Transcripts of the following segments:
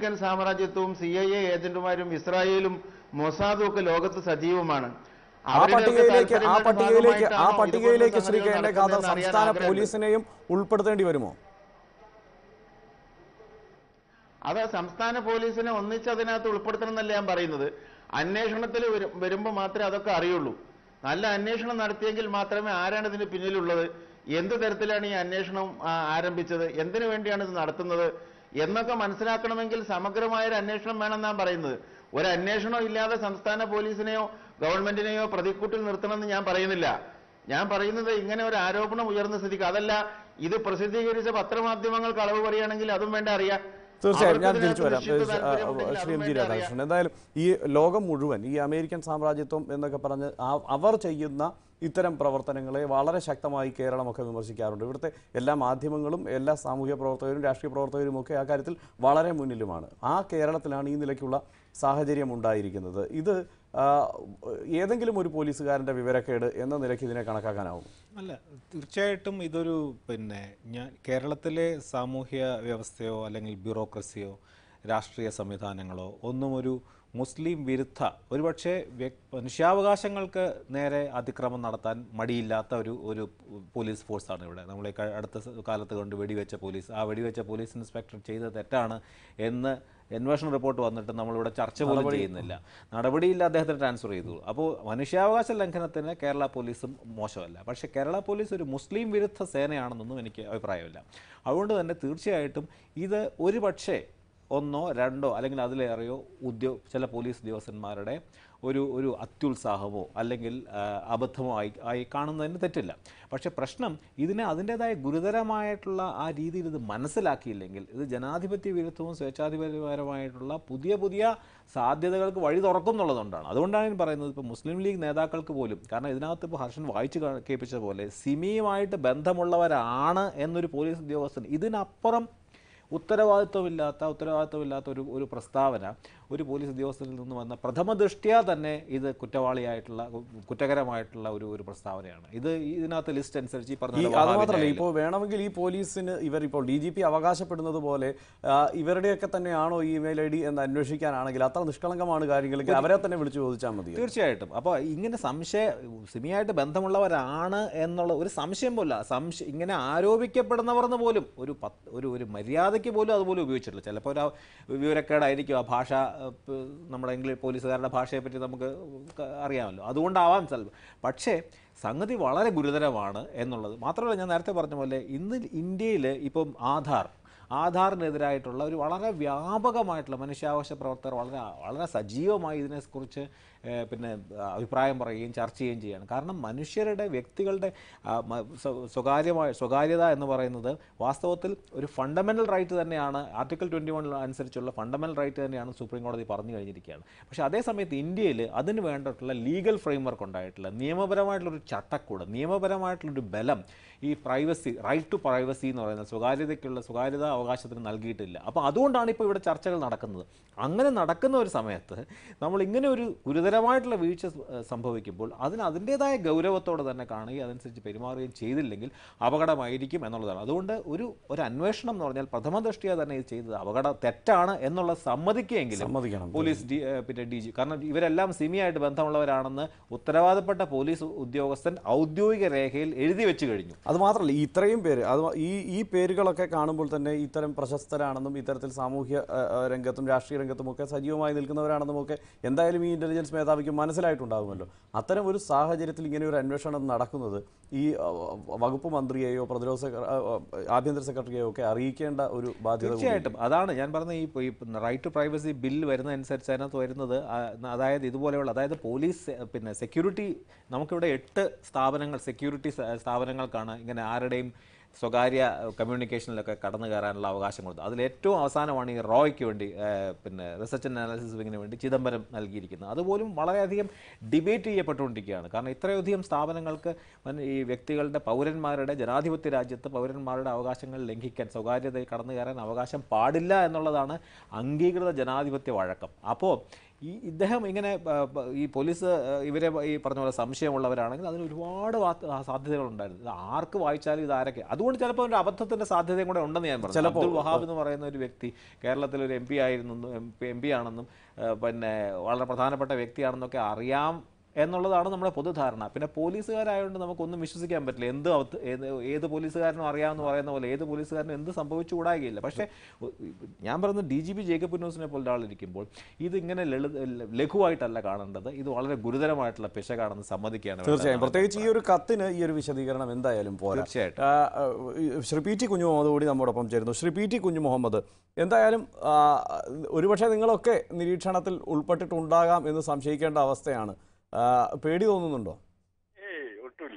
American സാമ്രാജ്യത്വവും C I A ഏജന്റുമാരും ഇസ്രായേലും മൊസാദും ഒക്കെ ലോകത്ത് സജീവമാണ് ആ അവരുടെയൊക്കെ പട്ടികയിലേക്ക് ആ താല്പര്യങ്ങളുടെ പട്ടികയിലേക്ക് ആ ഭാഗമായിട്ടാണോ പട്ടികയിലേക്ക് ഇതുപോലുള്ള ശ്രീ കെ സംഗതികൾ എൻ ഖാദർ നടക്കുന്നതെന്ന് അറിയാൻ സംസ്ഥാന ആഗ്രഹമുണ്ട്. പോലീസിനെയും ഉൾപ്പെടുത്തേണ്ടി വരുമോ അത് സംസ്ഥാന പോലീസിനെ ഒന്നിച്ച് അതിനകത്ത് ഉൾപ്പെടുത്തണം എന്നല്ല ഞാൻ പറയുന്നത് അന്വേഷണത്തിൽ വരും- വരുമ്പോൾ മാത്രമേ അതൊക്കെ അറിയുള്ളൂ നല്ല അന്വേഷണം നടത്തിയെങ്കിൽ മാത്രമേ ആരാണ് ഇതിന് പിന്നിലുള്ളത് എന്ത് തരത്തിലാണ് ഈ അന്വേഷണം ആ, ആരംഭിച്ചത് എന്തിനു വേണ്ടിയാണ് ഇത് നടത്തുന്നത് എന്നൊക്കെ മനസ്സിലാക്കണമെങ്കിൽ സമഗ്രമായ ഒരു അന്വേഷണം വേണമെന്നാണ് പറയുന്നത് ഒരു അന്വേഷണം ഇല്ലാതെ സംസ്ഥാന പോലീസിനെയോ ഗവൺമെന്റിനെയോ പ്രതിക്കൂട്ടിൽ നിർത്തണമെന്ന് ഞാൻ പറയുന്നില്ല ഞാൻ പറയുന്നത് ഇങ്ങനെ ഒരു ആരോപണം ഉയർന്ന സ്ഥിതിക്ക് അതല്ല ഇത് പ്രസിദ്ധീകരിച്ച പത്രമാധ്യമങ്ങൾക്ക് അളവ് പറയുകയാണെങ്കിൽ അതും വേണ്ട അറിയാം തീർച്ചയായും ഞാൻ അവർക്ക് തിരിച്ചു വരാം ഇതിനകത്ത് നിശ്ചിത ഏഹ്, താല്പര്യമുണ്ടെങ്കിൽ ശ്രീ എം അതും ജി വേണ്ട അറിയാം. രാധാകൃഷ്ണൻ എന്തായാലും ഈ ലോകം മുഴുവൻ ഈ അമേരിക്കൻ സാമ്രാജ്യത്വം എന്നൊക്കെ പറഞ്ഞ് ആ- അവർ ചെയ്യുന്ന ഇത്തരം പ്രവർത്തനങ്ങളെ വളരെ ശക്തമായി കേരളമൊക്കെ വിമർശിക്കാറുണ്ട് ഇവിടുത്തെ എല്ലാ മാധ്യമങ്ങളും എല്ലാ സാമൂഹ്യ പ്രവർത്തകരും രാഷ്ട്രീയ പ്രവർത്തകരും ഒക്കെ ആ കാര്യത്തിൽ വളരെ മുന്നിലുമാണ് ആ കേരളത്തിലാണ് ഈ നിലയ്ക്കുള്ള സാഹചര്യം ഉണ്ടായിരിക്കുന്നത് ഇത് ആ, ഏതെങ്കിലും ഒരു പോലീസുകാരൻ്റെ വിവരക്കേട് എന്ന നിലയ്ക്ക് ഇതിനെ കണക്കാക്കാനാവും അല്ല തീർച്ചയായിട്ടും ഇതൊരു പിന്നെ ഞാൻ കേരളത്തിലെ സാമൂഹ്യ വ്യവസ്ഥയോ അല്ലെങ്കിൽ ബ്യൂറോക്രസിയോ രാഷ്ട്രീയ സംവിധാനങ്ങളോ ഒന്നും ഒരു മുസ്ലിം വിരുദ്ധ ഒരുപക്ഷെ വ്യക് മനുഷ്യാവകാശങ്ങൾക്ക് നേരെ അതിക്രമം നടത്താൻ മടിയില്ലാത്ത ഒരു ഒരു പോലീസ് ഫോഴ്സാണ് ഇവിടെ നമ്മളെ ക- അടുത്ത സ- കാലത്ത് കൊണ്ട് വെടിവെച്ച പോലീസ് ആ വെടിവെച്ച പോലീസ് ഇൻസ്പെക്ടർ ചെയ്തത് തെറ്റാണ് എന്ന് അന്വേഷണ റിപ്പോർട്ട് വന്നിട്ട് നമ്മളിവിടെ ചർച്ച പോലും ചെയ്യുന്നില്ല നടപടിയില്ല അദ്ദേഹത്തെ ട്രാൻസ്ഫർ ചെയ്തു അപ്പോൾ മനുഷ്യാവകാശ ലംഘനത്തിന് കേരള പോലീസും മോശമല്ല പക്ഷേ കേരള പോലീസ് ഒരു മുസ്ലിം വിരുദ്ധ സേനയാണെന്നൊന്നും എനിക്ക് അഭിപ്രായമില്ല അതുകൊണ്ട് തന്നെ തീർച്ചയായിട്ടും ഇത് ഒരു പക്ഷേ ഒന്നോ രണ്ടോ അല്ലെങ്കിൽ അതിലേറെയോ ഉദ്യോ ചില പോലീസ് ഉദ്യോഗസ്ഥന്മാരുടെ ഒരു ഒരു അത്യുത്സാഹമോ അല്ലെങ്കിൽ ആ, അബദ്ധമോ ആയി ആയി കാണുന്നതിന് തെറ്റില്ല പക്ഷേ പ്രശ്നം ഇതിനെ അതിൻ്റെതായ ഗുരുതരമായിട്ടുള്ള ആ രീതിയിൽ ഇത് മനസ്സിലാക്കിയില്ലെങ്കിൽ ഇത് ജനാധിപത്യ വിരുദ്ധവും സ്വേച്ഛാധിപത്യപരമായിട്ടുള്ള പുതിയ പുതിയ സാധ്യതകൾക്ക് വഴി തുറക്കും എന്നുള്ളതുകൊണ്ടാണ് അതുകൊണ്ടാണ് ഞാൻ പറയുന്നത് ഇപ്പോൾ മുസ്ലിം ലീഗ് നേതാക്കൾക്ക് പോലും കാരണം ഇതിനകത്ത് ഇപ്പോൾ ഹർഷൻ വായിച്ചു കാ- കേൾപ്പിച്ച പോലെ സിമിയുമായിട്ട് ബന്ധമുള്ളവരാണ് എന്നൊരു പോലീസ് ഉദ്യോഗസ്ഥൻ ഇതിനപ്പുറം ഉത്തരവാദിത്വമില്ലാത്ത ഉത്തരവാദിത്വമില്ലാത്ത ഒരു ഒരു പ്രസ്താവന ഒരു പോലീസ് ഉദ്യോഗസ്ഥനിൽ നിന്ന് വന്ന പ്രഥമ ദൃഷ്ട്യാ തന്നെ ഇത് കുറ്റവാളിയായിട്ടുള്ള കുറ്റകരമായിട്ടുള്ള ഒരു ഒരു പ്രസ്താവനയാണ് ഇത് ഇതിനകത്ത് ലിസ്റ്റ് അനുസരിച്ച് ഈ ഈ പറഞ്ഞ അത് വഹാബിന്റെ മാത്രമല്ല ആയാലും- ഇപ്പോൾ വേണമെങ്കിൽ ഈ പോലീസിന് ഇവർ ഇപ്പോൾ ഡി ജി പി അവകാശപ്പെടുന്നത് പോലെ ആ, ഇവരുടെയൊക്കെ തന്നെയാണോ ഈ ഇമെയിൽ ഐ ഡി എന്ന് അന്വേഷിക്കാനാണെങ്കിൽ അത്ര നിഷ്കളങ്കമാണ് കാര്യങ്ങളെങ്കിൽ അവരെ തന്നെ വിളിച്ചു ചോദിച്ചാൽ മതി തീർച്ചയായിട്ടും അപ്പോൾ ഇങ്ങനെ സംശയ സിമിയായിട്ട് ബന്ധമുള്ളവരാണ് എന്നുള്ള ഒരു സംശയം പോലും സംശയം ഇങ്ങനെ ആരോപിക്കപ്പെടുന്നവർ എന്ന് പോലും ഒരു പത്ത് ഒരു ഒരു മര്യാദയ്ക്ക് പോലും അതുപോലും ഉപയോഗിച്ചിട്ടില്ല ചിലപ്പോൾ ഒരു വിവരക്കേടായിരിക്കും ആ ഭാഷ ഏഹ്, പ് നമ്മുടെ ഇംഗ്ലീഷ് പോലീസുകാരുടെ ഭാഷയെപ്പറ്റി നമുക്ക് ക- അറിയാമല്ലോ അതുകൊണ്ടാവാം ചിലപ്പോൾ പക്ഷേ സംഗതി വളരെ ഗുരുതരമാണ് എന്നുള്ളത് മാത്രമല്ല ഞാൻ നേരത്തെ പറഞ്ഞ പോലെ ഇന്ന് ഇന്ത്യയിൽ ഇപ്പം ആധാർ ആധാറിനെതിരായിട്ടുള്ള ഒരു വളരെ വ്യാപകമായിട്ടുള്ള മനുഷ്യാവകാശ പ്രവർത്തകർ വളരെ വളരെ സജീവമായി ഇതിനെക്കുറിച്ച് ഏഹ്, പിന്നെ ആ, അഭിപ്രായം പറയുകയും ചർച്ച ചെയ്യുകയും ചെയ്യുകയാണ് കാരണം മനുഷ്യരുടെ വ്യക്തികളുടെ ആ, മ- സ്വ- സ്വകാര്യമായ സ്വകാര്യത എന്ന് പറയുന്നത് വാസ്തവത്തിൽ ഒരു ഫണ്ടമെൻ്റൽ റൈറ്റ് തന്നെയാണ് ആർട്ടിക്കിൾ ട്വൻറ്റി വൺ അനുസരിച്ചുള്ള ഫണ്ടമെൻ്റൽ റൈറ്റ് തന്നെയാണ് സുപ്രീം കോടതി പറഞ്ഞു കഴിഞ്ഞിരിക്കുകയാണ് പക്ഷേ അതേസമയത്ത് ഇന്ത്യയിൽ അതിന് വേണ്ടിയിട്ടുള്ള ലീഗൽ ഫ്രെയിംവർക്ക് ഉണ്ടായിട്ടില്ല നിയമപരമായിട്ടുള്ളൊരു ചട്ടക്കൂട് നിയമപരമായിട്ടുള്ളൊരു ബലം ഈ പ്രൈവസി റൈറ്റ് ടു പ്രൈവസി എന്ന് പറയുന്ന സ്വകാര്യതയ്ക്കുള്ള സ്വകാര്യത അവകാശത്തിന് നൽകിയിട്ടില്ല അപ്പോൾ അതുകൊണ്ടാണ് ഇപ്പോൾ ഇവിടെ ചർച്ചകൾ നടക്കുന്നത് അങ്ങനെ നടക്കുന്ന ഒരു സമയത്ത് നമ്മൾ ഇങ്ങനെ ഒരു ഗുരുതരമായിട്ടുള്ള വീഴ്ച ഏഹ്, സംഭവിക്കുമ്പോൾ അതിന് അതിൻ്റെതായ ഗൗരവത്തോടെ തന്നെ കാണുകയും അതനുസരിച്ച് പെരുമാറുകയും ചെയ്തില്ലെങ്കിൽ അപകടമായിരിക്കും എന്നുള്ളതാണ് അതുകൊണ്ട് ഒരു ഒരു അന്വേഷണം എന്ന് പറഞ്ഞാൽ പ്രഥമ ദൃഷ്ടിയ തന്നെ ഇത് ചെയ്തത് അപകട തെറ്റാണ് എന്നുള്ള സമ്മതിക്കുകയെങ്കിലും സമ്മതിക്കണം. പോലീസ് ഡി ഏഹ് പിന്നെ ഡി ജി കാരണം ഇവരെല്ലാം സിമിയായിട്ട് ബന്ധമുള്ളവരാണെന്ന് ഉത്തരവാദപ്പെട്ട പോലീസ് ഉദ്യോഗസ്ഥൻ ഔദ്യോഗിക രേഖയിൽ എഴുതി വെച്ച് കഴിഞ്ഞു അത് മാത്രമല്ല ഈ ഇത്രയും പേര് അത് ഈ ഈ പേരുകളൊക്കെ കാണുമ്പോൾ തന്നെ ഇത്തരം പ്രശസ്തരാണെന്നും ഇത്തരത്തിൽ സാമൂഹ്യ ആ, ആ, രംഗത്തും രാഷ്ട്രീയ രംഗത്തും ഒക്കെ സജീവമായി നിൽക്കുന്നവരാണെന്നും ഒക്കെ എന്തായാലും ഈ ഇന്റലിജൻസ് മേധാവിക്ക് മനസ്സിലായിട്ടുണ്ടാകുമല്ലോ അത്തരം ഒരു സാഹചര്യത്തിൽ ഇങ്ങനെ ഒരു അന്വേഷണം നടക്കുന്നത് ഈ ആ, വകുപ്പ് മന്ത്രിയെയോ പ്രതിരോധ സെക്ര- ആ, ആ, ആഭ്യന്തര സെക്രട്ടറിയെയോ ഒക്കെ അറിയിക്കേണ്ട ഒരു ബാധ്യത കൂടി തീർച്ചയായിട്ടും അതാണ് ഞാൻ പറഞ്ഞ ഈ ഈ റൈറ്റ് ടു പ്രൈവസി ബില്ല് വരുന്നതനുസരിച്ച് അതിനകത്ത് വരുന്നത് ആ, അതായത് ഇതുപോലെയുള്ള അതായത് പോലീസ് എ, പിന്നെ സെക്യൂരിറ്റി നമുക്കിവിടെ എട്ട് സ്ഥാപനങ്ങൾ സെക്യൂരിറ്റി സ- സ്ഥാപനങ്ങൾക്കാണ് ഇങ്ങനെ ആരുടെയും സ്വകാര്യ കമ്മ്യൂണിക്കേഷനിലൊക്കെ കടന്നു കയറാനുള്ള അവകാശം കൊടുത്തത് അതിൽ ഏറ്റവും അവസാനമാണ് ഈ റോയ്ക്ക് വേണ്ടി ആ, പിന്നെ റിസർച്ച് ആൻഡ് അനാലിസിസ് വിങ്ങിന് വേണ്ടി ചിദംബരം നൽകിയിരിക്കുന്നത് അതുപോലും വളരെയധികം ഡിബേറ്റ് ചെയ്യപ്പെട്ടുകൊണ്ടിരിക്കുകയാണ് കാരണം ഇത്രയധികം സ്ഥാപനങ്ങൾക്ക് വൻ- ഈ വ്യക്തികളുടെ പൗരന്മാരുടെ ജനാധിപത്യ രാജ്യത്ത് പൗരന്മാരുടെ അവകാശങ്ങൾ ലംഘിക്കാൻ സ്വകാര്യതയിൽ കടന്നു കയറാൻ അവകാശം പാടില്ല എന്നുള്ളതാണ് അംഗീകൃത ജനാധിപത്യ വഴക്കം അപ്പോൾ ഈ ഇദ്ദേഹം ഇങ്ങനെ ആ, പ- ഈ പോലീസ് ആ, ഇവരെ ഈ പറഞ്ഞ പോലെ സംശയമുള്ളവരാണെങ്കിൽ അതിന് ഒരുപാട് വാ- ആ, സാധ്യതകളുണ്ടായിരുന്നു ഇത് ആർക്ക് വായിച്ചാലും ഇത് ആരൊക്കെ അതുകൊണ്ട് ചിലപ്പോൾ ഒരു അബദ്ധത്തിന്റെ സാധ്യതയും കൂടെ ഉണ്ടെന്ന് ഞാൻ പറഞ്ഞു ചിലപ്പോൾ- അബ്ദുൾ വഹാബ് എന്ന് പറയുന്ന ഒരു വ്യക്തി കേരളത്തിൽ ഒരു എം പി ആയിരുന്നു എം പി ആണെന്നും ആ, പിന്നെ വളരെ പ്രധാനപ്പെട്ട വ്യക്തിയാണെന്നൊക്കെ അറിയാം എന്നുള്ളതാണ് നമ്മുടെ പൊതുധാരണ പിന്നെ പോലീസുകാരായതുകൊണ്ട് നമുക്കൊന്നും വിശ്വസിക്കാൻ പറ്റില്ല എന്ത് അവത്ത് ഏത് ഏത് പോലീസുകാരനും അറിയാമെന്ന് പറയുന്ന പോലെ ഏത് പോലീസുകാരനും എന്ത് സംഭവിച്ചുകൂടായില്ല പക്ഷേ ഒ- ഞാൻ പറയുന്നത് ഡി ജി പി ജേക്കബ് ന്യൂസിനെ പോലെ ഒരാളിരിക്കുമ്പോൾ ഇത് ഇങ്ങനെ ലളിത ലഘുവായിട്ടല്ല കാണേണ്ടത് ഇത് വളരെ ഗുരുതരമായിട്ടുള്ള പിശകാണെന്ന് സമ്മതിക്കുകയാണ് വേണ്ടത്. തീർച്ചയായും പ്രത്യേകിച്ച് ഈ ഒരു കത്തിന് ഈ ഒരു വിശദീകരണം എന്തായാലും പോരാ തീർച്ചയായിട്ടും. ആ, ആ, ഈ ശ്രീ പി ടി കുഞ്ഞു മുഹമ്മദ് കൂടി നമ്മോടൊപ്പം ചേരുന്നു ശ്രീ പി ടി കുഞ്ഞു മുഹമ്മദ് എന്തായാലും ആ, ഒരുപക്ഷെ നിങ്ങളൊക്കെ നിരീക്ഷണത്തിൽ ഉൾപ്പെട്ടിട്ടുണ്ടാകാം എന്ന് സംശയിക്കേണ്ട അവസ്ഥയാണ് ആ, പേടി തോന്നുന്നുണ്ടോ ഏയ് ഒട്ടുമില്ല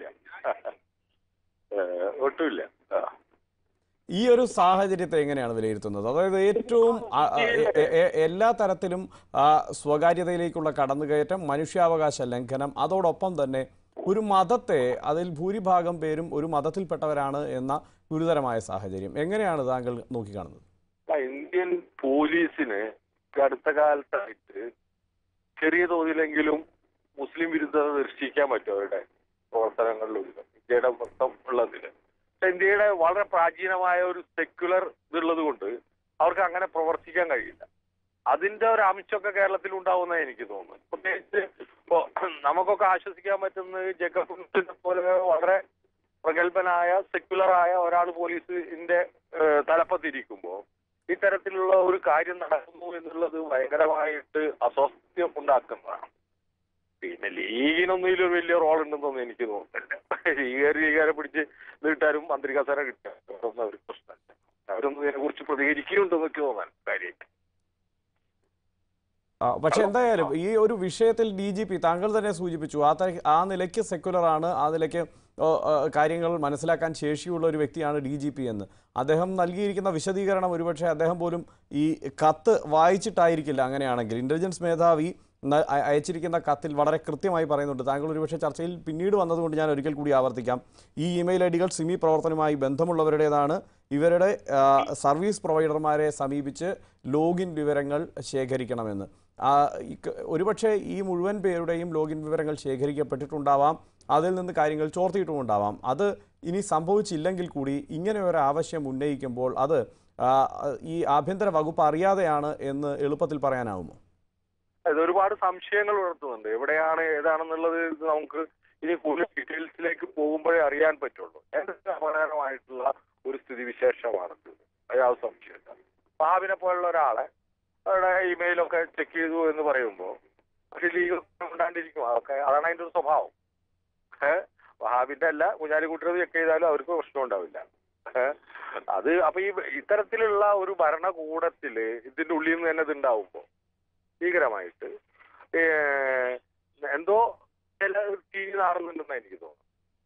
ഏഹ്, ഒട്ടുമില്ല ആ. ഈ ഒരു സാഹചര്യത്തെ എങ്ങനെയാണ് വിലയിരുത്തുന്നത് അതായത് ഏറ്റവും ആ, ആ, എ- എ- എല്ലാ തരത്തിലും ആ, സ്വകാര്യതയിലേക്കുള്ള കടന്നുകയറ്റം മനുഷ്യാവകാശ ലംഘനം അതോടൊപ്പം തന്നെ ഒരു മതത്തെ അതിൽ ഭൂരിഭാഗം പേരും ഒരു മതത്തിൽപ്പെട്ടവരാണ് എന്ന ഗുരുതരമായ സാഹചര്യം എങ്ങനെയാണ് താങ്കൾ നോക്കിക്കാണുന്നത് ആ, ഇന്ത്യൻ പോലീസിന് ഈ അടുത്ത കാലത്തായിട്ട് ചെറിയ തോതിലെങ്കിലും മുസ്ലിം വിരുദ്ധത ദർശിക്കാൻ പറ്റും അവരുടെ പ്രവർത്തനങ്ങളിലൊന്നും ഇന്ത്യയുടെ മൊത്തം ഉള്ളതില് പക്ഷെ ഇന്ത്യയുടെ വളരെ പ്രാചീനമായ ഒരു സെക്യുലർ ഇതുള്ളത് കൊണ്ട് അവർക്ക് അങ്ങനെ പ്രവർത്തിക്കാൻ കഴിയില്ല അതിന്റെ ഒരു അംശമൊക്കെ കേരളത്തിൽ ഉണ്ടാവുന്ന എനിക്ക് തോന്നുന്നു പ്രത്യേകിച്ച് ഇപ്പോ നമുക്കൊക്കെ ആശ്വസിക്കാൻ പറ്റുന്നത് ജേക്കബ് കുന്നിനെ പോലെ വളരെ പ്രഗത്ഭനായ സെക്യുലറായ ഒരാൾ പോലീസിന്റെ ഏഹ്, തലപ്പത്തിരിക്കുമ്പോൾ ഇത്തരത്തിലുള്ള ഒരു കാര്യം നടക്കുന്നു എന്നുള്ളത് ഭയങ്കരമായിട്ട് അസ്വസ്ഥ്യം ഉണ്ടാക്കുന്നതാണ് പിന്നെ ലീഗിനൊന്നും ഇതിലൊരു വലിയ റോൾ ഉണ്ടെന്നൊന്നും എനിക്ക് തോന്നുന്നില്ല ലീഗുകാർ ലീഗുകാരെ പിടിച്ച് നീട്ടാനും മന്ത്രി കസേര കിട്ടാനും അവർ പ്രശ്നമില്ല അവരൊന്നും ഇതിനെ കുറിച്ച് പ്രതികരിക്കുന്നുണ്ടെന്ന് എനിക്ക് തോന്നാൻ കാര്യമായിട്ട് ആ, പക്ഷെ എന്തായാലും ഈ ഒരു വിഷയത്തിൽ ഡി ജി പി താങ്കൾ തന്നെ സൂചിപ്പിച്ചു ആ തര- ആ നിലയ്ക്ക് സെക്യുലർ ആണ് ആ നിലയ്ക്ക് ഓ, ആ, കാര്യങ്ങൾ മനസ്സിലാക്കാൻ ശേഷിയുള്ള ഒരു വ്യക്തിയാണ് ഡി ജി പി എന്ന് അദ്ദേഹം നൽകിയിരിക്കുന്ന വിശദീകരണം ഒരുപക്ഷെ അദ്ദേഹം പോലും ഈ കത്ത് വായിച്ചിട്ടായിരിക്കില്ല അങ്ങനെയാണെങ്കിൽ ഇന്റലിജൻസ് മേധാവി ന- അയ- അയച്ചിരിക്കുന്ന കത്തിൽ വളരെ കൃത്യമായി പറയുന്നുണ്ട് താങ്കൾ ഒരുപക്ഷെ ചർച്ചയിൽ പിന്നീട് വന്നതുകൊണ്ട് ഞാൻ ഒരിക്കൽ കൂടി ആവർത്തിക്കാം ഈ ഇമെയിൽ ഐ ഡികൾ സിമി പ്രവർത്തനവുമായി ബന്ധമുള്ളവരുടേതാണ് ഇവരുടെ ആ, സർവീസ് പ്രൊവൈഡർമാരെ സമീപിച്ച് ലോഗിൻ വിവരങ്ങൾ ശേഖരിക്കണമെന്ന് ആ, ഈ ക- ഒരുപക്ഷെ ഈ മുഴുവൻ പേരുടെയും ലോഗിൻ വിവരങ്ങൾ ശേഖരിക്കപ്പെട്ടിട്ടുണ്ടാവാം അതിൽ നിന്ന് കാര്യങ്ങൾ ചോർത്തിയിട്ടുമുണ്ടാവാം അത് ഇനി സംഭവിച്ചില്ലെങ്കിൽ കൂടി ഇങ്ങനെ ഒരു ആവശ്യം ഉന്നയിക്കുമ്പോൾ അത് ആ, ഈ ആഭ്യന്തര വകുപ്പ് അറിയാതെയാണ് എന്ന് എളുപ്പത്തിൽ പറയാനാവുമോ ഇത് ഒരുപാട് സംശയങ്ങൾ ഉണർത്തുന്നുണ്ട് എവിടെയാണ് ഏതാണെന്നുള്ളത് ഇത് നമുക്ക് ഇനി കൂടുതൽ ഡീറ്റെയിൽസിലേക്ക് പോകുമ്പോഴേ അറിയാൻ പറ്റുള്ളൂ എന്തൊക്കെ അപകടകരമായിട്ടുള്ള ഒരു സ്ഥിതിവിശേഷമാണിത് യാതൊരു സംശയമില്ല പാവിനെ പോലുള്ള ഒരാളെ അവരുടെ ഇമെയിലൊക്കെ ചെക്ക് ചെയ്തു എന്ന് പറയുമ്പോൾ പക്ഷെ ലീഗ് ഉണ്ടാണ്ടിരിക്കും അതൊക്കെ അതാണ് അതിന്റെ ഒരു സ്വഭാവം ഏഹ് വഹാബിന്റെ അല്ല കുഞ്ഞാലിക്കുട്ടികൾ ചെക്ക് ചെയ്താലും അവർക്ക് പ്രശ്നം ഉണ്ടാവില്ല ഏഹ് അത് അപ്പൊ ഈ ഇത്തരത്തിലുള്ള ഒരു ഭരണകൂടത്തില് ഇതിന്റെ ഉള്ളിൽ നിന്ന് തന്നെ ഇത് ഉണ്ടാവുമ്പോ ഭീകരമായിട്ട് ഏഹ് എന്തോ ചില ടി വി നാറുന്നുണ്ടെന്ന് എനിക്ക് തോന്നുന്നു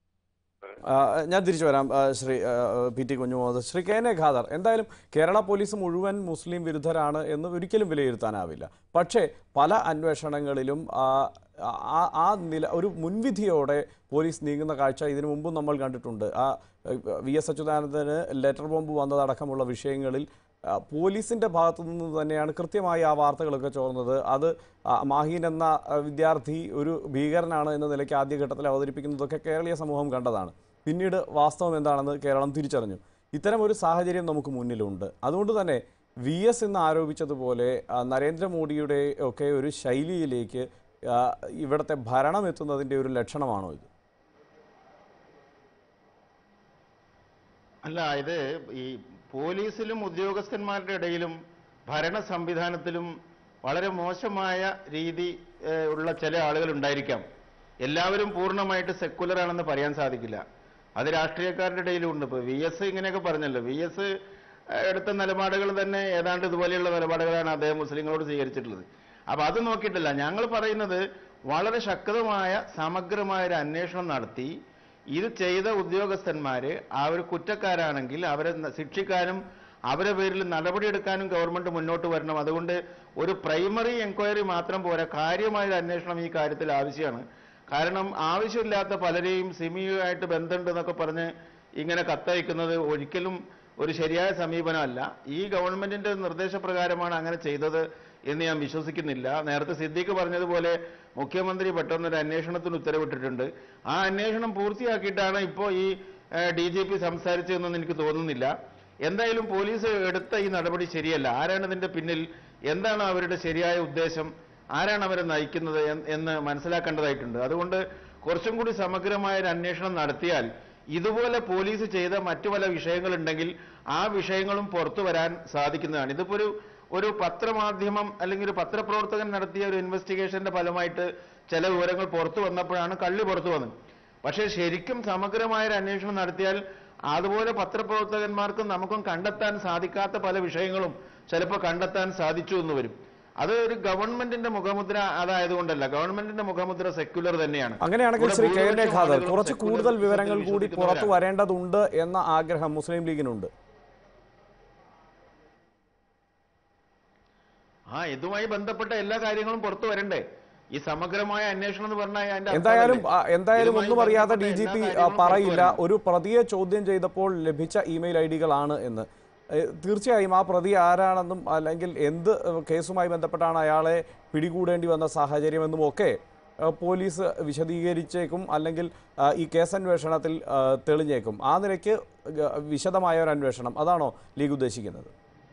ആ, ഞാൻ തിരിച്ചു വരാം ആ, ശ്രീ ആ, P T Kunhumuhammed Shri K N A Khader എന്തായാലും കേരള പോലീസ് മുഴുവൻ മുസ്ലിം വിരുദ്ധരാണ് എന്ന് ഒരിക്കലും വിലയിരുത്താനാവില്ല പക്ഷേ പല അന്വേഷണങ്ങളിലും ആ, ആ ആ നില ഒരു മുൻവിധിയോടെ പോലീസ് നീങ്ങുന്ന കാഴ്ച ഇതിനു മുമ്പും നമ്മൾ കണ്ടിട്ടുണ്ട് ആ വി എസ് അച്യുതാനന്ദന് ലെറ്റർ ബോംബ് വന്നതടക്കമുള്ള വിഷയങ്ങളിൽ ആ, പോലീസിന്റെ ഭാഗത്തു നിന്ന് തന്നെയാണ് കൃത്യമായി ആ വാർത്തകളൊക്കെ ചോർന്നത് അത് ആ, മാഹീൻ എന്ന ആ, വിദ്യാർത്ഥി ഒരു ഭീകരനാണ് എന്ന നിലയ്ക്ക് ആദ്യഘട്ടത്തിൽ അവതരിപ്പിക്കുന്നതൊക്കെ കേരളീയ സമൂഹം കണ്ടതാണ് പിന്നീട് വാസ്തവം എന്താണെന്ന് കേരളം തിരിച്ചറിഞ്ഞു ഇത്തരം ഒരു സാഹചര്യം നമുക്ക് മുന്നിലുണ്ട് അതുകൊണ്ട് തന്നെ വി എസ് എന്ന് ആരോപിച്ചതുപോലെ ആ, നരേന്ദ്രമോദിയുടെ ഒക്കെ ഒരു ശൈലിയിലേക്ക് ആ, ഇവിടുത്തെ ഭരണം എത്തുന്നതിൻ്റെ ഒരു ലക്ഷണമാണോ ഇത് അല്ല ഇത് ഈ പോലീസിലും ഉദ്യോഗസ്ഥന്മാരുടെ ഇടയിലും ഭരണ സംവിധാനത്തിലും വളരെ മോശമായ രീതി ഏഹ്, ഉള്ള ചില ആളുകൾ ഉണ്ടായിരിക്കാം എല്ലാവരും പൂർണ്ണമായിട്ട് സെക്കുലർ ആണെന്ന് പറയാൻ സാധിക്കില്ല അത് രാഷ്ട്രീയക്കാരുടെ ഇടയിലും ഉണ്ട് ഇപ്പൊ വി എസ് ഇങ്ങനെയൊക്കെ പറഞ്ഞല്ലോ വി എസ് എടുത്ത നിലപാടുകൾ തന്നെ ഏതാണ്ട് ഇതുപോലെയുള്ള നിലപാടുകളാണ് അദ്ദേഹം മുസ്ലിങ്ങളോട് സ്വീകരിച്ചിട്ടുള്ളത് അപ്പൊ അത് നോക്കിയിട്ടില്ല ഞങ്ങൾ പറയുന്നത് വളരെ ശക്തമായ സമഗ്രമായ ഒരു അന്വേഷണം നടത്തി ഇത് ചെയ്ത ഉദ്യോഗസ്ഥന്മാര് അവർ കുറ്റക്കാരാണെങ്കിൽ അവരെ ന- ശിക്ഷിക്കാനും അവരെ പേരിൽ നടപടിയെടുക്കാനും ഗവൺമെന്റ് മുന്നോട്ട് വരണം അതുകൊണ്ട് ഒരു പ്രൈമറി എൻക്വയറി മാത്രം പോരാ കാര്യമായ ഒരു അന്വേഷണം ഈ കാര്യത്തിൽ ആവശ്യമാണ് കാരണം ആവശ്യമില്ലാത്ത പലരെയും സിമിയുമായിട്ട് ബന്ധമുണ്ട് എന്നൊക്കെ പറഞ്ഞ് ഇങ്ങനെ കത്തയക്കുന്നത് ഒരിക്കലും ഒരു ശരിയായ സമീപനമല്ല ഈ ഗവൺമെന്റിന്റെ നിർദ്ദേശപ്രകാരമാണ് അങ്ങനെ ചെയ്തത് എന്ന് ഞാൻ വിശ്വസിക്കുന്നില്ല നേരത്തെ സിദ്ദീഖ് പറഞ്ഞതുപോലെ മുഖ്യമന്ത്രി പെട്ടെന്നൊരു അന്വേഷണത്തിന് ഉത്തരവിട്ടിട്ടുണ്ട് ആ അന്വേഷണം പൂർത്തിയാക്കിയിട്ടാണ് ഇപ്പോൾ ഈ ഡി ജി പി സംസാരിച്ചതെന്ന് എനിക്ക് തോന്നുന്നില്ല എന്തായാലും പോലീസ് എടുത്ത ഈ നടപടി ശരിയല്ല ആരാണ് ഇതിന്റെ പിന്നിൽ എന്താണ് അവരുടെ ശരിയായ ഉദ്ദേശം ആരാണ് അവരെ നയിക്കുന്നത് എന്ന് എന്ന് മനസ്സിലാക്കേണ്ടതായിട്ടുണ്ട് അതുകൊണ്ട് കുറച്ചും കൂടി സമഗ്രമായ ഒരു അന്വേഷണം നടത്തിയാൽ ഇതുപോലെ പോലീസ് ചെയ്ത മറ്റു പല വിഷയങ്ങളുണ്ടെങ്കിൽ ആ വിഷയങ്ങളും പുറത്തു വരാൻ സാധിക്കുന്നതാണ് ഇതിപ്പോ ഒരു ഒരു പത്രമാധ്യമം അല്ലെങ്കിൽ ഒരു പത്രപ്രവർത്തകൻ നടത്തിയ ഒരു ഇൻവെസ്റ്റിഗേഷന്റെ ഫലമായിട്ട് ചില വിവരങ്ങൾ പുറത്തു വന്നപ്പോഴാണ് കള്ളി പുറത്തു വന്നത് പക്ഷേ ശരിക്കും സമഗ്രമായ ഒരു അന്വേഷണം നടത്തിയാൽ അതുപോലെ പത്രപ്രവർത്തകന്മാർക്കും നമുക്കും കണ്ടെത്താൻ സാധിക്കാത്ത പല വിഷയങ്ങളും ചിലപ്പോൾ കണ്ടെത്താൻ സാധിച്ചു എന്ന് വരും അത് ഒരു ഗവൺമെന്റിന്റെ മുഖമുദ്ര അതായതുകൊണ്ടല്ല ഗവൺമെന്റിന്റെ മുഖമുദ്ര സെക്യുലർ തന്നെയാണ് അങ്ങനെയാണെങ്കിൽ ഇവിടെ ശ്രീ കെ എൻ എ ഭൂരിപക്ഷം ഖാദർ ആളുകളും കുറച്ച് secular കൂടുതൽ വിവരങ്ങൾ വിശ്വസിക്കുന്നവരാണ്. കൂടി പുറത്തു വരേണ്ടതുണ്ട് എന്ന ആഗ്രഹം മുസ്ലിം ലീഗിനുണ്ട് ആ ഇതുമായി ബന്ധപ്പെട്ട എല്ലാ കാര്യങ്ങളും പുറത്തു വരണ്ടേ ഈ സമഗ്രമായ അന്വേഷണം എന്ന് പറഞ്ഞാൽ അതിന്റെ അർത്ഥം എന്തായാലും അതല്ലേ? ആ, എന്തായാലും ഇതുമായി ഒന്നും അറിയാതെ ഡി ബന്ധപ്പെട്ട ജി എല്ലാ പി കാര്യങ്ങളും പുറത്തു പറയില്ല വരണം. ഒരു പ്രതിയെ ചോദ്യം ചെയ്തപ്പോൾ ലഭിച്ച ഇമെയിൽ ഐ ഡികളാണ് എന്ന് ഏ, തീർച്ചയായും ആ പ്രതി ആരാണെന്നും അല്ലെങ്കിൽ എന്ത് ഏഹ്, കേസുമായി ബന്ധപ്പെട്ടാണ് അയാളെ പിടികൂടേണ്ടി വന്ന സാഹചര്യമെന്നും ഒക്കെ ഏഹ്, പോലീസ് വിശദീകരിച്ചേക്കും അല്ലെങ്കിൽ ആ, ഈ കേസന്വേഷണത്തിൽ ആ, തെളിഞ്ഞേക്കും ആ നിലയ്ക്ക് ഗ- വിശദമായ ഒരു അന്വേഷണം അതാണോ ലീഗ് ഉദ്ദേശിക്കുന്നത്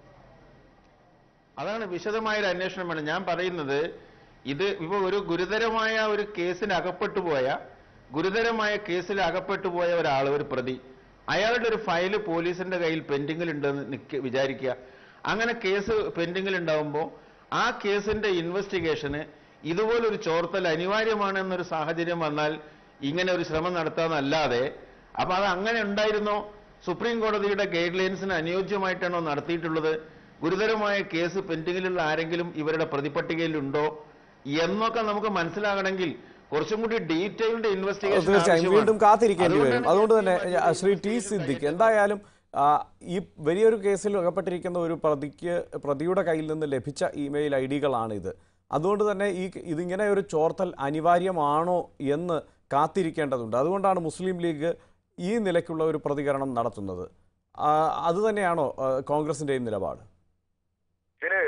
അതാണ് വിശദമായ ഒരു അന്വേഷണം വേണം ഞാൻ പറയുന്നത് ഇത് ഇപ്പൊ ഒരു ഗുരുതരമായ ഒരു കേസിൽ അകപ്പെട്ടു പോയ ഗുരുതരമായ കേസിൽ അകപ്പെട്ടു പോയ ഒരാൾ ഒരു പ്രതി അയാളുടെ ഒരു ഫയല് പോലീസിന്റെ കയ്യിൽ പെൻഡിങ്ങിൽ ഉണ്ടെന്ന് നിക്ക വിചാരിക്കുക അങ്ങനെ കേസ് പെൻഡിങ്ങിൽ ഉണ്ടാവുമ്പോൾ ആ കേസിന്റെ ഇൻവെസ്റ്റിഗേഷന് ഇതുപോലൊരു ചോർത്തൽ അനിവാര്യമാണ് എന്നൊരു സാഹചര്യം വന്നാൽ ഇങ്ങനെ ഒരു ശ്രമം നടത്താമെന്നല്ലാതെ അപ്പൊ അത് അങ്ങനെ ഉണ്ടായിരുന്നോ സുപ്രീം കോടതിയുടെ ഗൈഡ് ലൈൻസിന് അനുയോജ്യമായിട്ടാണോ നടത്തിയിട്ടുള്ളത് ഗുരുതരമായ കേസ് പെൻഡിങ്ങിലുള്ള ആരെങ്കിലും ഇവരുടെ പ്രതിപട്ടികയിലുണ്ടോ എന്നൊക്കെ നമുക്ക് മനസ്സിലാകണമെങ്കിൽ കുറച്ചും കൂടി ഡീറ്റെയിൽഡ് ഇൻവെസ്റ്റിഗേഷൻ തീർച്ചയായും വീണ്ടും കാത്തിരിക്കേണ്ടി വരും അതുകൊണ്ട് തന്നെ ആ, ശ്രീ ടി സിദ്ദിഖ് എന്തായാലും ആ, ഈ വലിയൊരു കേസിൽ അകപ്പെട്ടിരിക്കുന്ന ഒരു പ്രതിക്ക് പ്രതിയുടെ കയ്യിൽ നിന്ന് ലഭിച്ച ഇമെയിൽ ഐ ഡികളാണിത് അതുകൊണ്ട് തന്നെ ഈ ഇതിങ്ങനെ ഒരു ചോർത്തൽ അനിവാര്യമാണോ എന്ന് കാത്തിരിക്കേണ്ടതുണ്ട് അതുകൊണ്ടാണ് മുസ്ലിം ലീഗ് ഈ നിലയ്ക്കുള്ള ഒരു പ്രതികരണം നടത്തുന്നത് ആ, അതുതന്നെയാണോ ആ, കോൺഗ്രസിൻ്റെയും നിലപാട് ഇതില്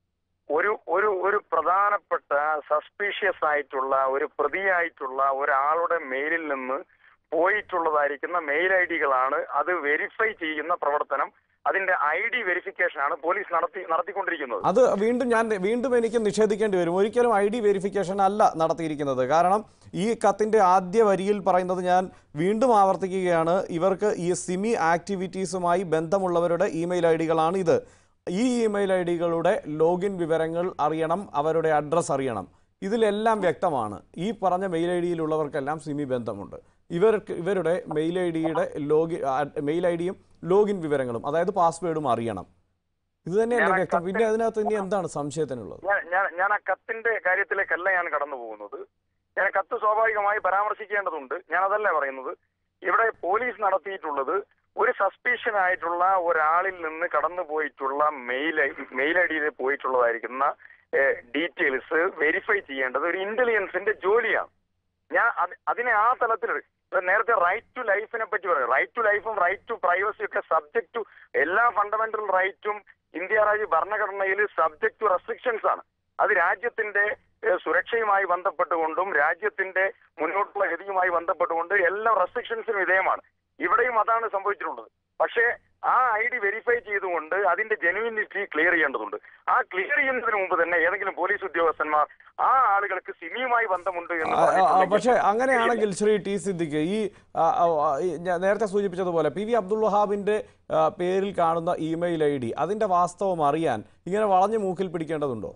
ഒരു ഒരു ഒരു പ്രധാനപ്പെട്ട സസ്പീഷ്യസ് ആയിട്ടുള്ള ഒരു പ്രതിയായിട്ടുള്ള ഒരാളുടെ മെയിലിൽ നിന്ന് പോയിട്ടുള്ളതായിരിക്കുന്ന മെയിൽ ഐ ഡികളാണ് അത് വെരിഫൈ ചെയ്യുന്ന പ്രവർത്തനം അതിന്റെ ഐ ഡി വെരിഫിക്കേഷൻ ആണ് പോലീസ് നടത്തി നടത്തിക്കൊണ്ടിരിക്കുന്നത് അത് വീണ്ടും ഞാൻ വീണ്ടും എനിക്ക് നിഷേധിക്കേണ്ടി വരും ഒരിക്കലും ഐ ഡി വെരിഫിക്കേഷൻ അല്ല നടത്തിയിരിക്കുന്നത് കാരണം ഈ കത്തിൻ്റെ ആദ്യ വരിയിൽ പറയുന്നത് ഞാൻ വീണ്ടും ആവർത്തിക്കുകയാണ് ഇവർക്ക് ഈ സിമി ആക്ടിവിറ്റീസുമായി ബന്ധമുള്ളവരുടെ ഇമെയിൽ ഐ ഡികളാണ് ഇത് ഈ ഇമെയിൽ ഐ ഡികളുടെ ലോഗിൻ വിവരങ്ങൾ അറിയണം അവരുടെ അഡ്രസ്സ് അറിയണം ഇതിലെല്ലാം വ്യക്തമാണ് ഈ പറഞ്ഞ മെയിൽ ഐ ഡിയിലുള്ളവർക്കെല്ലാം സിമി ബന്ധമുണ്ട് ഇവർക്ക് ഇവരുടെ മെയിൽ ഐ ഡിയുടെ ലോഗിൻ മെയിൽ ഐ ഡിയും ലോഗിൻ വിവരങ്ങളും അതായത് പാസ്വേഡും അറിയണം ഇത് തന്നെയല്ലേ ഞാൻ ആ വ്യക്തം പിന്നെ കത്ത് അതിനകത്ത് ഇനി എന്താണ് സംശയത്തിനുള്ളത് ഞാൻ ഞാൻ ഞാൻ ആ കത്തിന്റെ കാര്യത്തിലേക്കല്ല ഞാൻ കടന്നു പോകുന്നത് ഞാൻ കത്ത് സ്വാഭാവികമായി പരാമർശിക്കേണ്ടതുണ്ട് ഞാൻ അതല്ല പറയുന്നത് ഇവിടെ പോലീസ് നടത്തിയിട്ടുള്ളത് ഒരു സസ്പീഷൻ ആയിട്ടുള്ള ഒരാളിൽ നിന്ന് കടന്നു പോയിട്ടുള്ള മെയിൽ മെയിൽ ഐ ഡിയിൽ പോയിട്ടുള്ളതായിരിക്കുന്ന ഡീറ്റെയിൽസ് വെരിഫൈ ചെയ്യേണ്ടത് ഒരു ഇന്റലിജൻസിന്റെ ജോലിയാണ് ഞാൻ അത് അതിനെ ആ തലത്തിൽ ഇപ്പൊ നേരത്തെ റൈറ്റ് ടു ലൈഫിനെ പറ്റി പറയും റൈറ്റ് ടു ലൈഫും റൈറ്റ് ടു പ്രൈവസി ഒക്കെ സബ്ജക്ട് ടു എല്ലാ ഫണ്ടമെന്റൽ റൈറ്റും ഇന്ത്യ രാജ്യ ഭരണഘടനയിൽ സബ്ജക്ട് ടു റെസ്ട്രിക്ഷൻസ് ആണ് അത് രാജ്യത്തിന്റെ ഏഹ്, സുരക്ഷയുമായി ബന്ധപ്പെട്ടുകൊണ്ടും രാജ്യത്തിന്റെ മുന്നോട്ടുള്ള ഗതിയുമായി ബന്ധപ്പെട്ടുകൊണ്ട് എല്ലാ റെസ്ട്രിക്ഷൻസിനും വിധേയമാണ് ഇവിടെയും അതാണ് സംഭവിച്ചിട്ടുള്ളത് പക്ഷേ ആ ഐ ഡി വെരിഫൈ ചെയ്തുകൊണ്ട് അതിന്റെ ജെനുവിനിറ്റി ക്ലിയർ ചെയ്യേണ്ടതുണ്ട് ആ ക്ലിയർ ചെയ്യുന്നതിന് മുമ്പ് തന്നെ ഏതെങ്കിലും പോലീസ് ഉദ്യോഗസ്ഥന്മാർ ആ ആളുകൾക്ക് സിമിയുമായി ബന്ധമുണ്ട് എന്ന് ആ, ആ, ആ, പറഞ്ഞിട്ടുണ്ടെങ്കിൽ പക്ഷേ അങ്ങനെയാണെങ്കിൽ ശ്രീ ടി സിദ്ദിഖ് ഈ ആ, ആ, ആ, ഈ ഞാൻ നേരത്തെ സൂചിപ്പിച്ചതുപോലെ പി വി അബ്ദുൾ വഹാബിന്റെ ആ, പേരിൽ കാണുന്ന ഇമെയിൽ ഐ ഡി അതിന്റെ വാസ്തവം അറിയാൻ ഇങ്ങനെ വളഞ്ഞു മൂക്കിൽ പിടിക്കേണ്ടതുണ്ടോ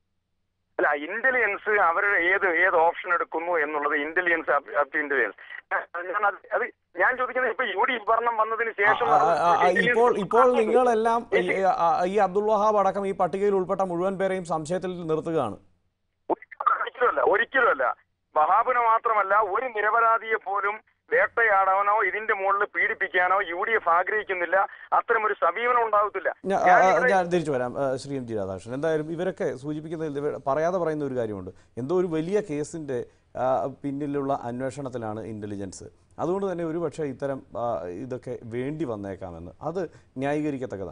അല്ല ഇന്റലിജൻസ് അവരുടെ ഏത് ഏത് ഓപ്ഷൻ എടുക്കുന്നു എന്നുള്ളത് ഇന്റലിജൻസ് അപ് ടു ഇന്റലിജൻസ് ഞാൻ അത് അത് ഞാൻ ചോദിക്കുന്നത് ഇപ്പൊ യു ഡി ഭരണം വന്നതിന് ശേഷം ആ, ആ, ആ, ഇപ്പോൾ ഇപ്പോൾ നടന്നത് നിങ്ങളെല്ലാം ഈ, ആ, ഈ അബ്ദുൾ വഹാബ് അടക്കം ഈ പട്ടികയിൽ ഉൾപ്പെട്ട മുഴുവൻ പേരെയും സംശയത്തിൽ നിർത്തുകയാണ് ഒരിക്കലുമല്ല ഒരിക്കലുമല്ല വഹാബിനെ മാത്രമല്ല ഒരു നിരപരാധിയെ പോലും വേട്ടയാടാനോ ഇതിന്റെ മുകളിൽ പീഡിപ്പിക്കാനോ യു ഡി എഫ് ആഗ്രഹിക്കുന്നില്ല അത്തരം ഒരു സമീപനം ഉണ്ടാകത്തില്ല ഞാ- ആ, ഞാൻ ആ, ഇവിടെ- ഞാൻ തിരിച്ചു വരാം ആ, ശ്രീ എം ജി രാധാകൃഷ്ണൻ എന്തായാലും ഇവരൊക്കെ സൂചിപ്പിക്കുന്നതിൽ ഇവർ പറയാതെ പറയുന്ന ഒരു കാര്യമുണ്ട് എന്തോ ഒരു വലിയ കേസിൻ്റെ പിന്നിലുള്ള അന്വേഷണത്തിലാണ് ഇൻ്റലിജൻസ് അതുകൊണ്ട് തന്നെ ഒരുപക്ഷെ ഇത്തരം ആ, ഇതൊക്കെ വേണ്ടി വന്നേക്കാമെന്ന് അത് ന്യായീകരിക്കത്തക്കതാണ്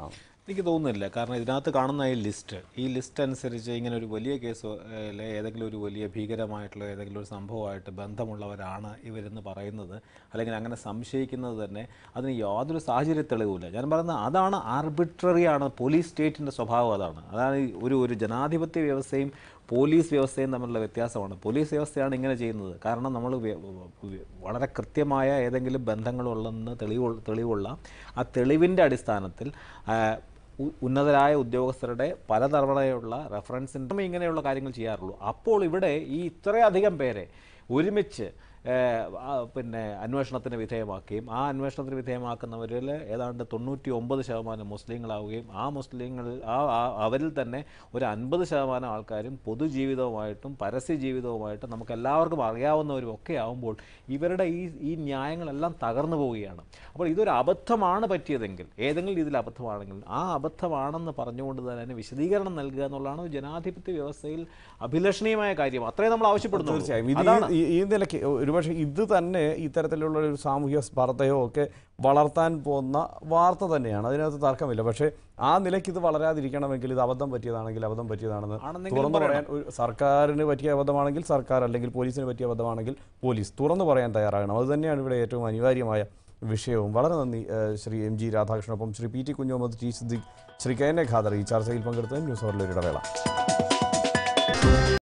എനിക്ക് തോന്നുന്നില്ല കാരണം ഇതിനകത്ത് കാണുന്ന ഈ ലിസ്റ്റ് ഈ ലിസ്റ്റ് അനുസരിച്ച് ഇങ്ങനെ ഒരു വലിയ കേസ് അല്ലെ ഏതെങ്കിലും ഒരു വലിയ ഭീകരമായിട്ടുള്ള ഏതെങ്കിലും ഒരു സംഭവമായിട്ട് ബന്ധമുള്ളവരാണ് ഇവരെന്ന് പറയുന്നത് അല്ലെങ്കിൽ അങ്ങനെ സംശയിക്കുന്നത് തന്നെ അതിന് യാതൊരു സാഹചര്യ തെളിവുമില്ല ഞാൻ പറയുന്നത് അതാണ് ആർബിട്രറി ആണ് പോലീസ് സ്റ്റേറ്റിൻ്റെ സ്വഭാവം അതാണ് അതാണ് ഈ ഒരു ഒരു ജനാധിപത്യ വ്യവസ്ഥയും പോലീസ് വ്യവസ്ഥയും തമ്മിലുള്ള വ്യത്യാസമാണ് പോലീസ് വ്യവസ്ഥയാണ് ഇങ്ങനെ ചെയ്യുന്നത് കാരണം നമ്മൾ വ്യ- വ്യ- വളരെ കൃത്യമായ ഏതെങ്കിലും ബന്ധങ്ങളുള്ളെന്ന് തെളിവ് തെളിവുള്ള ആ തെളിവിൻ്റെ അടിസ്ഥാനത്തിൽ ആ, ഉ- ഉന്നതരായ ഉദ്യോഗസ്ഥരുടെ പലതവണയുള്ള റെഫറൻസിൻ്റെ ഇങ്ങനെയുള്ള കാര്യങ്ങൾ ചെയ്യാറുള്ളൂ അപ്പോൾ ഇവിടെ ഈ ഇത്രയധികം പേരെ ഒരുമിച്ച് ഏഹ്, ആ, പിന്നെ അന്വേഷണത്തിന് വിധേയമാക്കുകയും ആ അന്വേഷണത്തിന് വിധേയമാക്കുന്നവരിൽ ഏതാണ്ട് തൊണ്ണൂറ്റി ഒമ്പത് ശതമാനം മുസ്ലിങ്ങളാവുകയും ആ മുസ്ലിങ്ങൾ ആ ആ- അവരിൽ തന്നെ ഒരു അൻപത് ശതമാനം ആൾക്കാരും പൊതുജീവിതവുമായിട്ടും പരസ്യ ജീവിതവുമായിട്ടും നമുക്ക് എല്ലാവർക്കും അറിയാവുന്നവരും ഒക്കെ ആവുമ്പോൾ ഇവരുടെ ഈ ഈ ന്യായങ്ങളെല്ലാം തകർന്നു പോവുകയാണ് അപ്പോൾ ഇതൊരു അബദ്ധമാണ് പറ്റിയതെങ്കിൽ ഏതെങ്കിലും രീതിയിൽ അബദ്ധമാണെങ്കിൽ ആ അബദ്ധമാണെന്ന് പറഞ്ഞുകൊണ്ട് തന്നെ അതിന് വിശദീകരണം നൽകുക എന്നുള്ളതാണ് ഒരു ജനാധിപത്യ വ്യവസ്ഥയിൽ അഭിലഷണീയമായ കാര്യം അത്രയും നമ്മൾ ആവശ്യപ്പെടുന്നു തീർച്ചയായും ഇത് അതാണ് ഈ- ഈ നിലയ്ക്ക് ഒരുപക്ഷെ ഇത് തന്നെ ഇത്തരത്തിലുള്ള ഒരു സാമൂഹ്യ സ്പർദ്ധയോ ഒക്കെ വളർത്താൻ പോകുന്ന വാർത്ത തന്നെയാണ് അതിനകത്ത് തർക്കമില്ല പക്ഷേ ആ നിലയ്ക്ക് ഇത് വളരാതിരിക്കണമെങ്കിൽ ഇത് അബദ്ധം പറ്റിയതാണെങ്കിൽ അബദ്ധം പറ്റിയതാണെന്ന് ആണെന്നെങ്കിലും തുറന്നു പറയാൻ പറയണം. ഒരു സർക്കാരിന് പറ്റിയ അബദ്ധമാണെങ്കിൽ സർക്കാർ അല്ലെങ്കിൽ പോലീസിന് പറ്റിയ അബദ്ധമാണെങ്കിൽ പോലീസ് തുറന്നു പറയാൻ തയ്യാറാകണം അത് തന്നെയാണ് ഇവിടെ ഏറ്റവും അനിവാര്യമായ വിഷയവും വളരെ നന്ദി ഏഹ്, ശ്രീ എം ജി രാധാകൃഷ്ണനൊപ്പം Shri P T Kunhumuhammed T Siddique Shri K N A Khader ഈ ചർച്ചയിൽ പങ്കെടുത്തതിന് ന്യൂസ് അവറിലൊരു ഇടവേള